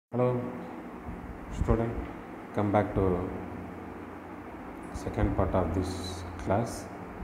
Hello, student. Come back to second part of this class.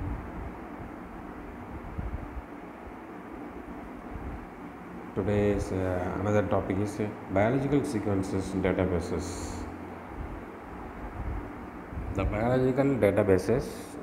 Today's uh, another topic is uh, biological sequences in databases. The biological databases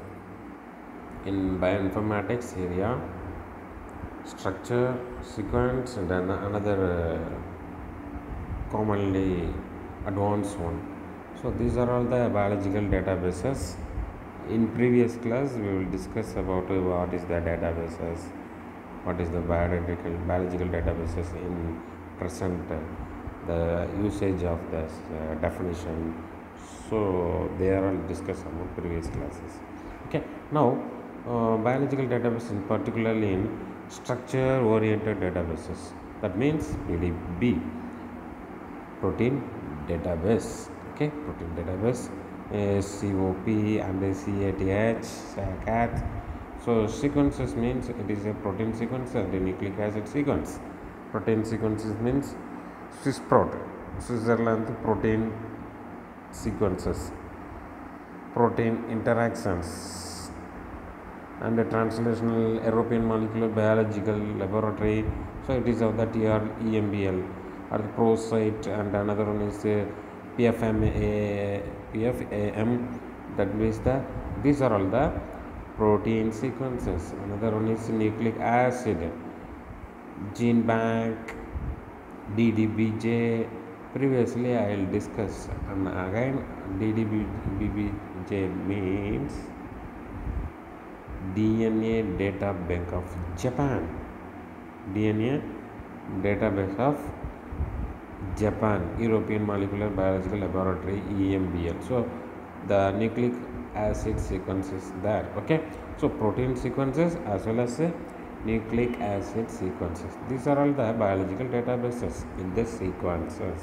in bioinformatics area structure, sequence, and an- another uh, commonly advanced one. So these are all the biological databases. In previous class, we will discuss about uh, what is the databases, what is the biological biological databases in present, uh, the usage of this uh, definition. So they are all discussed about previous classes. Okay, now uh, biological database in particularly in structure oriented databases. That means PDB protein database okay protein database is cop and cath cat so sequences means it is a protein sequence and a nucleic acid sequence protein sequences means swiss protein switzerland protein sequences protein interactions and the translational European molecular biological laboratory. So it is of the TR EMBL or the ProSite and another one is uh, PFM, PFAM. That means the these are all the protein sequences. Another one is nucleic acid, gene bank, DDBJ. Previously I will discuss and again DDBJ means DNA data bank of Japan. DNA database of Japan, European Molecular Biological Laboratory EMBL. So the nucleic acid sequences there. Okay. So protein sequences as well as uh, nucleic acid sequences. These are all the biological databases in the sequences.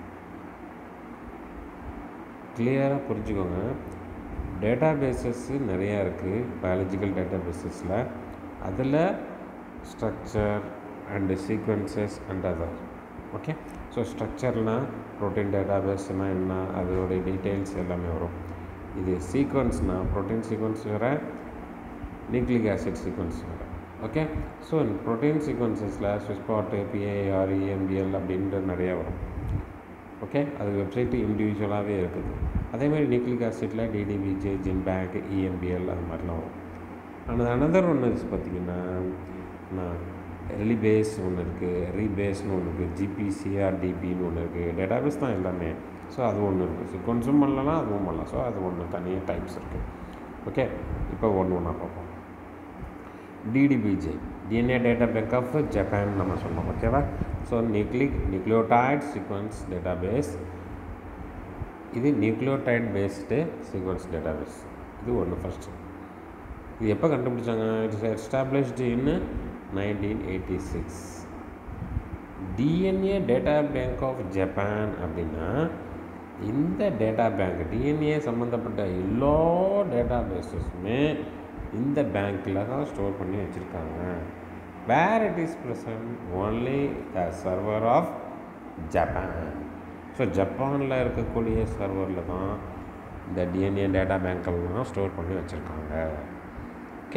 கிளியராக புரிஞ்சுக்கோங்க டேட்டாபேசஸ்ஸு நிறையா இருக்குது biological டேட்டாபேசஸில் அதில் structure and sequences and other okay so ஸ்ட்ரக்சர்னால் protein டேட்டாபேஸ்னால் என்ன அதோடைய டீட்டெயில்ஸ் எல்லாமே வரும் இது சீக்வன்ஸ்னால் ப்ரோட்டீன் சீக்வன்ஸ் வேறு நியூக்ளிக் ஆசிட் சீக்வன்ஸ் வேறு ஓகே ஸோ ப்ரோட்டீன் சீக்வன்சஸில் ஸ்விஸ்பாட்டு பிஏஆர் இஎம்பிஎல் அப்படின்ட்டு நிறையா வரும் ஓகே அது வெப்சைட்டு இண்டிவிஜுவலாகவே இருக்குது அதேமாதிரி நியூக்ளிக் ஆசிட்டில் டிடிபிஜே ஜின்பேக் இஎம்பிஎல் அது மாதிரிலாம் வரும் ஆனால் அனதர் ஒன்று பார்த்தீங்கன்னா நான் ரிலிபேஸ் ஒன்று இருக்குது ரீபேஸ்னு ஒன்று இருக்குது ஜிபிசிஆர்டிபின்னு ஒன்று இருக்குது டேட்டாபேஸ் தான் எல்லாமே ஸோ அது ஒன்று இருக்குது சீக்வன்ஸும் பண்ணலாம் அதுவும் பண்ணலாம் ஸோ அது ஒன்று தனியாக டைப்ஸ் இருக்குது ஓகே இப்போ ஒன்று ஒன்றா பார்ப்போம் DDBJ DNA data bank of Japan நம்ம சொன்னோம் ஓகேவா so nucleic nucleotide sequence database இது நியூக்ளியோடைட் பேஸ்டு சீக்வன்ஸ் டேட்டாபேஸ் இது ஒன்று ஃபஸ்ட்டு இது எப்போ கண்டுபிடிச்சாங்க it's established in nineteen eighty six DNA data bank of Japan அப்படின்னா இந்த டேட்டா பேங்க் டிஎன்ஏ சம்மந்தப்பட்ட எல்லா டேட்டா பேஸஸுமே இந்த பேங்க்கில் தான் ஸ்டோர் பண்ணி வச்சுருக்காங்க where it is present only the server of Japan so ஜப்பானில் இருக்கக்கூடிய சர்வரில் தான் இந்த டிஎன்ஏ டேட்டா பேங்க்கெல்லாம் ஸ்டோர் பண்ணி வச்சுருக்காங்க okay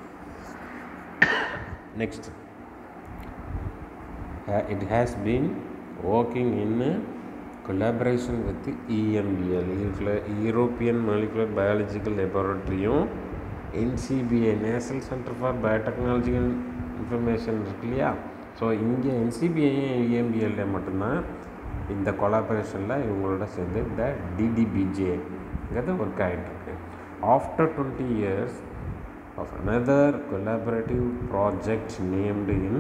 next it has been working in collaboration with EMBL இதுல யூரோப்பியன் மாலிகுலர் பயாலஜிக்கல் லெபார்ட்ரியும் NCBI national center for biotechnological information இருக்கு இல்லையா ஸோ இங்கே என்சிபிஐயும் இஎம்பிஎல்ல மட்டும்தான் இந்த கொலாபரேஷனில் இவங்களோட சேர்ந்து இந்த டிடிபிஜேங்கிறது ஒர்க் ஆகிட்டுருக்கு after twenty years of another collaborative project named in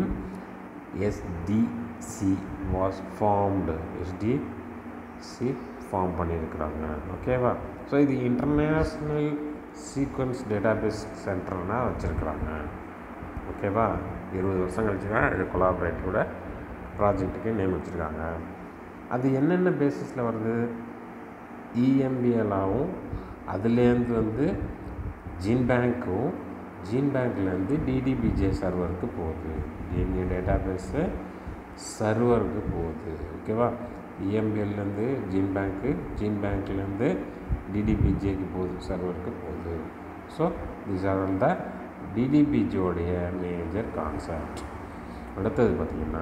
SDC was formed SDC form பண்ணியிருக்கிறாங்க ஓகேவா ஸோ இது இன்டர்நேஷ்னல் சீக்வன்ஸ் டேட்டாபேஸ் சென்டர்னால் வச்சுருக்குறாங்க ஓகேவா இருபது வருஷம் கழிச்சு தான் இது கொலாபரேட்டிவோட ப்ராஜெக்ட்டுக்கு நேம் வச்சுருக்காங்க அது என்னென்ன பேசிஸில் வருது இஎம்பிஎலாகவும் அதுலேருந்து வந்து ஜீன் பேங்க்கும் ஜீன் பேங்க்லேருந்து டிடிபிஜே சர்வருக்கு போகுது டிஎன்ஏ டேட்டா பேஸு சர்வருக்கு போகுது ஓகேவா இஎம்பிஎல்லேருந்து ஜீன் பேங்க்கு ஜீன் பேங்க்லேருந்து டிடிபிஜேக்கு போகுது சர்வருக்கு போகுது so this are all the டிடிபிஜியோடைய மேஜர் கான்செப்ட் அடுத்தது பார்த்திங்கன்னா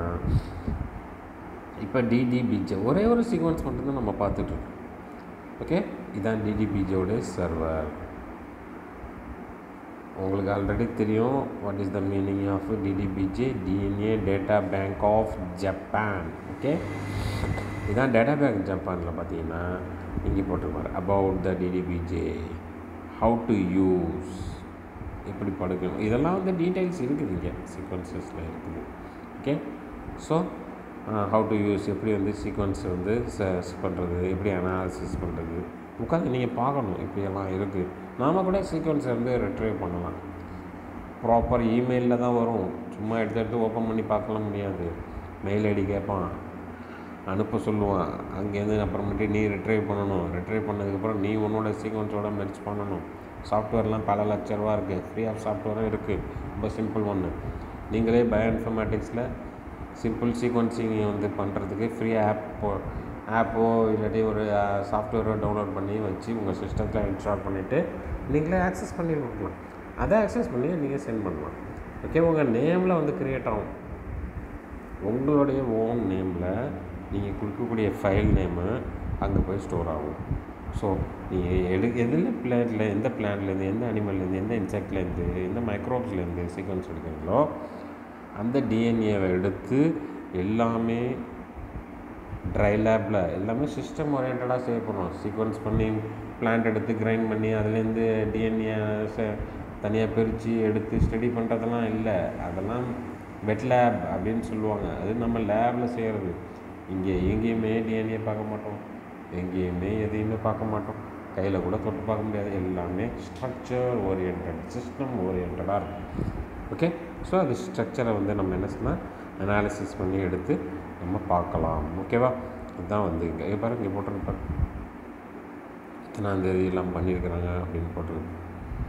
இப்போ டிடிபிஜே ஒரே ஒரு சீக்வன்ஸ் மட்டும்தான் நம்ம பார்த்துட்ருக்கோம் ஓகே இதான் டிடிபிஜியோடைய சர்வர் உங்களுக்கு ஆல்ரெடி தெரியும் what is the meaning of DDBJ DNA data bank of Japan okay இதான் டேட்டா பேங்க் ஜப்பானில் பார்த்தீங்கன்னா இங்கே போட்டிருப்பாரு about the DDBJ how to use எப்படி படுக்கணும் இதெல்லாம் வந்து டீட்டெயில்ஸ் இருக்குது இங்கே சீக்வன்சஸில் இருக்குது okay so how to use எப்படி வந்து சீக்வன்ஸ் வந்து சர்ச் பண்ணுறது எப்படி அனாலிசிஸ் பண்ணுறது உட்காந்து நீங்கள் பார்க்கணும் இப்படியெல்லாம் இருக்குது நாம் கூட சீக்வன்ஸை வந்து ரிட்ரைவ் பண்ணலாம் ப்ராப்பர் இமெயிலில் தான் வரும் சும்மா எடுத்து எடுத்து ஓப்பன் பண்ணி பார்க்கலாம் முடியாது மெயில் ஐடி கேட்பான் அனுப்ப சொல்லுவான் அங்கேருந்து அப்புறமேட்டு நீ ரிட்ரைவ் பண்ணணும் ரிட்ரைவ் பண்ணதுக்கப்புறம் நீ உன்னோட சீக்வன்ஸோட மெர்ச் பண்ணணும் சாஃப்ட்வேர்லாம் பல லட்ச ரூபா இருக்குது ஃப்ரீ ஆஃப் சாஃப்ட்வேரும் இருக்குது ரொம்ப சிம்பிள் ஒன்று நீங்களே பயோ இன்ஃபர்மேட்டிக்ஸில் சிம்பிள் சீக்வன்சிங் வந்து பண்ணுறதுக்கு ஃப்ரீ ஆப்போ ஆப்போ இல்லாட்டி ஒரு சாஃப்ட்வேரோ டவுன்லோட் பண்ணி வச்சு உங்கள் சிஸ்டத்தில் இன்ஸ்டால் பண்ணிவிட்டு நீங்களே ஆக்சஸ் பண்ணி கொடுக்கலாம் அதை ஆக்சஸ் பண்ணி நீங்கள் சென்ட் பண்ணலாம் ஓகே உங்கள் நேமில் வந்து க்ரியேட் ஆகும் உங்களுடைய ஓன் நேமில் நீங்கள் கொடுக்கக்கூடிய ஃபைல் நேமு அங்கே போய் ஸ்டோர் ஆகும் ஸோ நீங்கள் எடு எதில் பிளான்ட்டில் எந்த பிளான்ட்லேருந்து எந்த அனிமல்லேருந்து எந்த இன்செக்ட்லேருந்து எந்த மைக்ரோப்ஸ்லேருந்து சீக்வன்ஸ் எடுக்கிறீங்களோ அந்த டிஎன்ஏவை எடுத்து எல்லாமே ட்ரை லேபில் எல்லாமே சிஸ்டம் ஓரியன்டாக சேவ் பண்ணுவோம் சீக்வன்ஸ் பண்ணி பிளான்ட் எடுத்து கிரைண்ட் பண்ணி அதுலேருந்து டிஎன்ஏ தனியாக பிரித்து எடுத்து ஸ்டடி பண்ணுறதெல்லாம் இல்லை அதெல்லாம் வெட் லேப் அப்படின்னு சொல்லுவாங்க அது நம்ம லேபில் செய்கிறது இங்கே எங்கேயுமே டிஎன்ஏ பார்க்க மாட்டோம் எங்கேயுமே எதையுமே பார்க்க மாட்டோம் கையில் கூட தொட்டு பார்க்க முடியாது எல்லாமே ஸ்ட்ரக்சர் ஓரியன்ட் சிஸ்டம் ஓரியன்டாக இருக்கும் ஓகே ஸோ அது ஸ்ட்ரக்சரை வந்து நம்ம என்ன சொன்னால் அனாலிசிஸ் பண்ணி எடுத்து நம்ம பார்க்கலாம் ஓகேவா இதுதான் வந்து இங்கே இங்கே பாருங்க இங்கே போட்டிருப்பாரு இத்தனாம் தேதி எல்லாம் பண்ணியிருக்கிறாங்க அப்படின்னு போட்டிருக்கு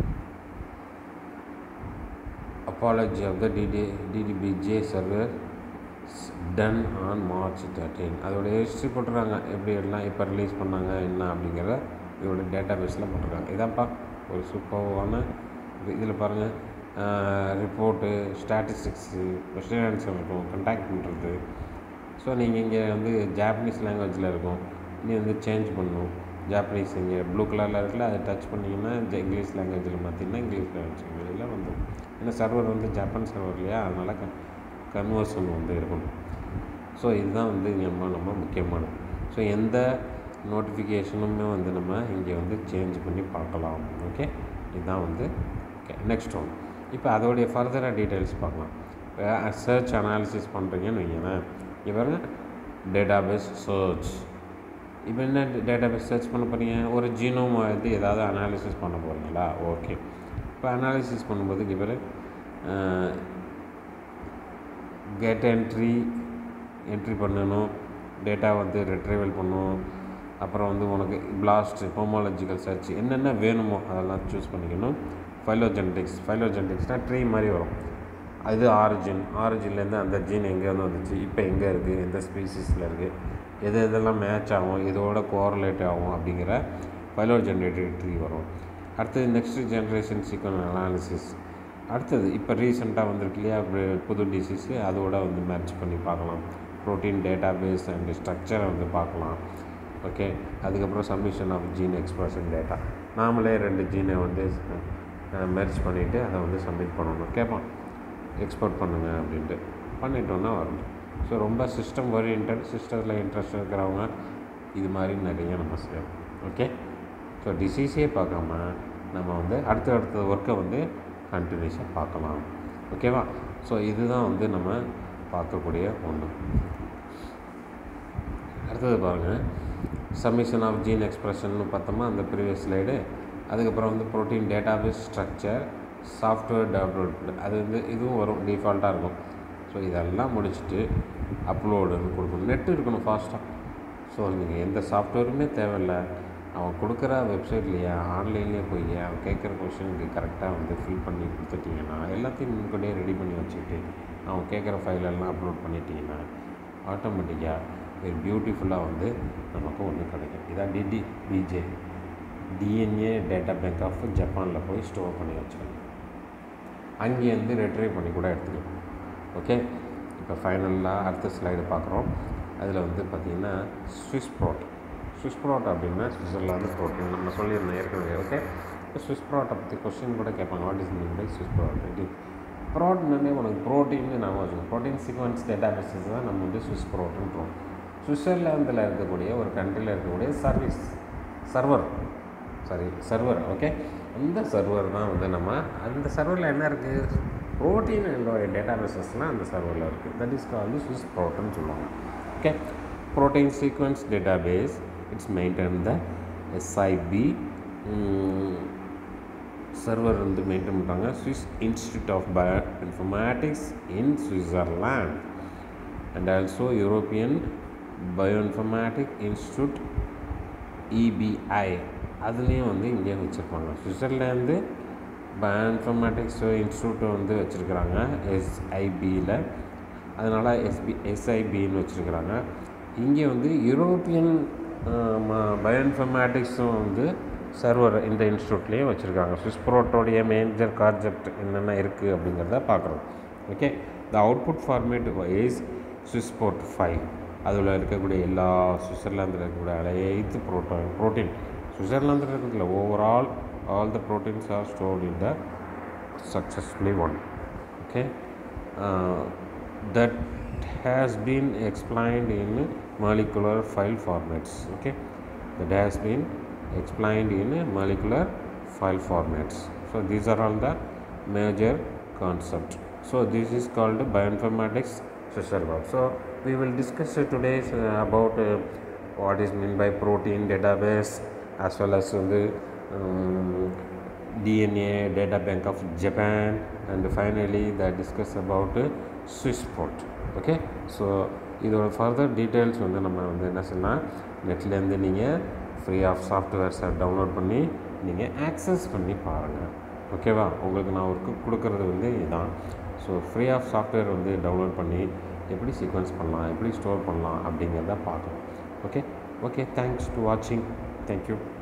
apology of the DD DDBJ server done on March thirteen அதோட ஹிஸ்ட்ரி போட்டுருக்காங்க எப்படி எல்லாம் எப்போ ரிலீஸ் பண்ணாங்க என்ன அப்படிங்கிற இதோட டேட்டா பேஸில் போட்டிருக்காங்க இதான்ப்பா ஒரு சூப்பர்வான இதில் பாருங்கள் ரிப்போர்ட்டு ஸ்டாட்டிஸ்டிக்ஸு கொஸ்டின் ஆன்சர் இருக்கும் கண்டாக்ட் பண்ணுறது ஸோ நீங்கள் இங்கே வந்து ஜாப்பனீஸ் லாங்குவேஜில் இருக்கும் நீ வந்து சேஞ்ச் பண்ணணும் ஜாப்பனீஸ் இங்கே ப்ளூ கலரில் இருக்குல்ல அதை டச் பண்ணிங்கன்னா இங்கிலீஷ் லாங்குவேஜில் மாற்றிங்கன்னா இங்கிலீஷ் லாங்குவேஜில் வந்துடும் ஏன்னா சர்வர் வந்து ஜப்பான் சர்வர் இல்லையா அதனால் க கன்வர்ஷன் வந்து இருக்கணும் ஸோ இதுதான் வந்து நம்ம நம்ம முக்கியமானது ஸோ எந்த நோட்டிஃபிகேஷனுமே வந்து நம்ம இங்கே வந்து சேஞ்ச் பண்ணி பார்க்கலாம் ஓகே இதுதான் வந்து ஓகே நெக்ஸ்ட் ஒன் இப்போ அதோடைய ஃபர்தராக டீட்டெயில்ஸ் பார்க்கலாம் சர்ச் அனாலிசிஸ் பண்ணுறீங்கன்னு வைங்களேன் இவர் டேட்டாபேஸ் சர்ச் இப்போ என்ன டேட்டாபேஸ் சர்ச் பண்ண போகிறீங்க ஒரு ஜீனோம் வந்து ஏதாவது அனாலிசிஸ் பண்ண போகிறீங்களா ஓகே இப்போ அனாலிசிஸ் பண்ணும்போது இவர் கெட் என்ட்ரி என்ட்ரி பண்ணணும் டேட்டா வந்து ரெட்ரைவல் பண்ணணும் அப்புறம் வந்து உனக்கு பிளாஸ்ட் ஹோமாலஜிக்கல் சர்ச் என்னென்ன வேணுமோ அதெல்லாம் சூஸ் பண்ணிக்கணும் ஃபைலோஜெனடிக்ஸ் ஃபைலோஜெனடிக்ஸ்னால் ட்ரீ மாதிரி வரும் அது ஆரிஜின் ஆரிஜின்லேருந்து அந்த ஜீன் எங்கேருந்து வந்துச்சு இப்போ எங்கே இருக்குது எந்த ஸ்பீசிஸில் இருக்குது எது எதெல்லாம் மேட்ச் ஆகும் இதோட கோரலேட் ஆகும் அப்படிங்கிற ஃபைலோஜெனரேட்டிவ் ட்ரீ வரும் அடுத்தது நெக்ஸ்ட் ஜென்ரேஷன் சீக்வன் அனாலிசிஸ் அடுத்தது இப்போ ரீசெண்டாக வந்திருக்கு இல்லையா புது டிசீஸு அதோட வந்து மேட்ச் பண்ணி பார்க்கலாம் ப்ரோட்டீன் டேட்டா பேஸ் அண்ட் ஸ்ட்ரக்சரை வந்து பார்க்கலாம் ஓகே அதுக்கப்புறம் submission of gene expression data நாமளே ரெண்டு ஜீனை வந்து மெர்ச் பண்ணிவிட்டு அதை வந்து சப்மிட் பண்ணணும் கேட்பான் எக்ஸ்போர்ட் பண்ணுங்கள் அப்படின்ட்டு பண்ணிட்டோன்னா வரும் ஸோ ரொம்ப சிஸ்டம் ஓரியன்ட் சிஸ்டத்தில் இன்ட்ரெஸ்ட் இருக்கிறவங்க இது மாதிரி நிறைய நம்ம செய்யணும் ஓகே ஸோ டிசீஸே பார்க்காம நம்ம வந்து அடுத்த அடுத்த ஒர்க்கை வந்து கண்டினியூஸாக பார்க்கலாம் ஓகேவா ஸோ இதுதான் வந்து நம்ம பார்க்கக்கூடிய ஒன்று அடுத்தது பாருங்கள் சப்மிஷன் ஆஃப் ஜீன் எக்ஸ்பிரஷன் பார்த்தோமா அந்த ப்ரீவியஸ் ஸ்லைடு அதுக்கப்புறம் வந்து protein database structure software development அது வந்து இதுவும் வரும் டிஃபால்ட்டாக இருக்கும் ஸோ இதெல்லாம் முடிச்சுட்டு அப்லோடுன்னு கொடுக்கணும் நெட்டு இருக்கணும் ஃபாஸ்ட்டாக ஸோ நீங்கள் எந்த சாஃப்ட்வேருமே தேவையில்லை அவன் கொடுக்குற வெப்சைட்லேயே ஆன்லைன்லேயே போய் அவன் கேட்குற கொஷனுக்கு கரெக்டாக வந்து ஃபில் பண்ணி கொடுத்துட்டிங்கன்னா எல்லாத்தையும் முன்கூட்டியே ரெடி பண்ணி வச்சுக்கிட்டு அவன் கேட்குற ஃபைலெல்லாம் அப்லோட் பண்ணிட்டீங்கன்னா ஆட்டோமேட்டிக்காக ஒரு பியூட்டிஃபுல்லாக வந்து நமக்கு ஒன்று கிடைக்கும் இதான் DD DJ DNA data bank of ஜப்பானில் போய் ஸ்டோர் பண்ணி வச்சுக்கணும் அங்கேருந்து ரெட்ரைவ் பண்ணி கூட எடுத்துக்கலாம் ஓகே இப்போ ஃபைனலாக அடுத்த ஸ்லைடு பார்க்குறோம் அதில் வந்து பார்த்திங்கன்னா ஸ்விஸ் ப்ரோட் ஸ்விஸ் ப்ரோட் அப்படின்னா சுவிட்சர்லாந்து ப்ரோட்டீன் நம்ம சொல்லியிருந்தோம் ஏற்கனவே ஓகே இப்போ ஸ்விஸ் ப்ரோட்டை பற்றி கொஸ்டின் கூட கேட்பாங்க what is mean by Swiss Prot இது ப்ரோட்னே உனக்கு ப்ரோட்டீன்னு நான் வச்சுக்கோம் ப்ரோட்டீன் சீக்வன்ஸ் டேட்டா பேசஸ் தான் நம்ம வந்து ஸ்விஸ் ப்ரோட்டுன்றோம் சுவிட்சர்லாந்தில் இருக்கக்கூடிய ஒரு கண்ட்ரியில் இருக்கக்கூடிய service server sorry server okay அந்த சர்வர் தான் வந்து நம்ம அந்த சர்வரில் என்ன இருக்குது ப்ரோட்டீன் டேட்டா பேசஸ்லாம் அந்த சர்வரில் இருக்குது தட் இஸ் கால்டு ஸ்விஸ் ப்ரோட்டுன்னு சொல்லுவாங்க okay protein sequence data base it's maintain the SIB server வந்து மெயின்டைன் பண்ணுறாங்க Swiss institute of bio informatics in Switzerland and also European bioinformatic institute EBI அதுலேயும் வந்து இங்கே வச்சுருப்பாங்க சுவிட்சர்லேருந்து பயோஇன்ஃபர்மேட்டிக்ஸ் இன்ஸ்டியூட் வந்து வச்சுருக்குறாங்க எஸ்ஐபியில் அதனால் எஸ்பி எஸ்ஐபின்னு வச்சுருக்குறாங்க இங்கே வந்து யூரோப்பியன் பயோஇன்ஃபர்மேட்டிக்ஸும் வந்து சர்வர் இந்த இன்ஸ்டியூட்லேயும் வச்சுருக்காங்க ஸ்விஸ்ப்ரோட்டோடைய மேஜர் கான்செப்ட் என்னென்ன இருக்குது அப்படிங்கிறத பார்க்குறோம் okay the output format is SwissProt five அதில் இருக்கக்கூடிய எல்லா சுவிட்சர்லாந்தில் இருக்கக்கூடிய அனைத்து ப்ரோட்டோ ப்ரோட்டீன் சுவிட்சர்லாந்தில் இருக்கிறதுல overall all the proteins are stored in the successfully one okay uh, that has been explained in molecular file formats okay that has been explained in molecular file formats so these are all the major concept so this is called bioinformatics Swisserweb. so we will discuss uh, today uh, about uh, what is meant by protein database as well as வந்து um, DNA data bank of Japan and finally they discuss about uh, Swissport okay so இதோட further details வந்து நம்ம வந்து என்ன சொன்னால் நெட்லேருந்து நீங்கள் free of சாஃப்ட்வேர்ஸை download பண்ணி நீங்கள் ஆக்சஸ் பண்ணி பாருங்கள் ஓகேவா உங்களுக்கு நான் ஒரு கொடுக்குறது வந்து இதுதான் ஸோ ஃப்ரீ ஆஃப் சாஃப்ட்வேர் வந்து டவுன்லோட் பண்ணி எப்படி சீக்வன்ஸ் பண்ணலாம் எப்படி ஸ்டோர் பண்ணலாம் அப்படிங்கிறத பார்க்கணும் ஓகே ஓகே தேங்க்ஸ் டு வாட்சிங் தேங்க்யூ